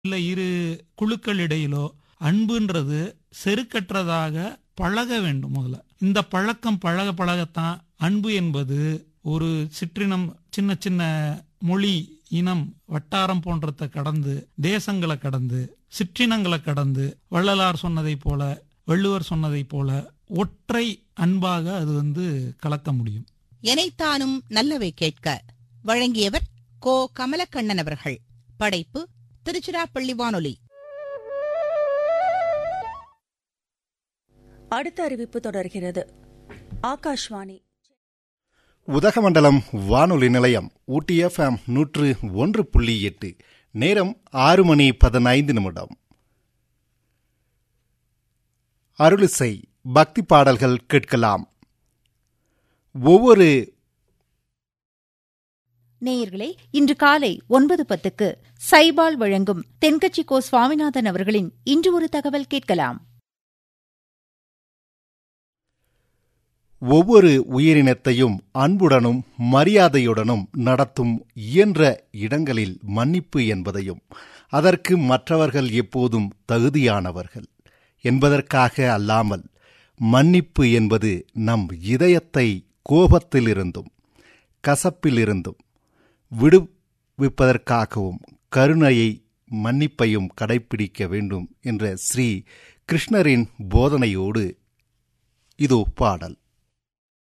இல்ல இரு குழுக்கள் இடையிலோ அன்புன்றது செருக்கற்றதாக பழக வேண்டும் முதல்ல இந்த பழக்கம் பழக பழகத்தான் அன்பு என்பது ஒரு சிற்றினம் சின்ன சின்ன மொழி இனம் வட்டாரம் போன்றதை கடந்து தேசங்களை கடந்து சிற்றினங்களை கடந்து வள்ளலார் சொன்னதைப் போல வள்ளுவர் சொன்னதைப் போல ஒற்றை அன்பாக அது வந்து கலக்க முடியும் எனைத்தானும் நல்லவை கேட்க வழங்கியவர் கோ கமலக்கண்ணன் அவர்கள் படைப்பு திருச்சிராப்பள்ளி வானொலி அடுத்த அறிவிப்பு தொடர்கிறது ஆகாஷ்வாணி உதகமண்டலம் வானொலி நிலையம் ஊட்டி எஃப்எம் நூற்று ஒன்று புள்ளி எட்டு நேரம் ஆறு மணி பதினைந்து நிமிடம் அருளிசை பக்தி பாடல்கள் கேட்கலாம் ஒவ்வொரு நேயர்களே இன்று காலை ஒன்பது பத்துக்கு சைபால் வழங்கும் தென்கட்சி கோ சுவாமிநாதன் அவர்களின் இன்று ஒரு தகவல் கேட்கலாம் ஒவ்வொரு உயிரினத்தையும் அன்புடனும் மரியாதையுடனும் நடத்தும் இயன்ற இடங்களில் மன்னிப்பு என்பதையும் அதற்கு மற்றவர்கள் எப்போதும் தகுதியானவர்கள் என்பதற்காக அல்லாமல் மன்னிப்பு என்பது நம் இதயத்தை கோபத்திலிருந்தும் கசப்பிலிருந்தும் விடுவிப்பதற்காகவும் கருணையை மன்னிப்பையும் கடைபிடிக்க வேண்டும் என்ற ஸ்ரீ கிருஷ்ணரின் போதனையோடு இதோ பாடல்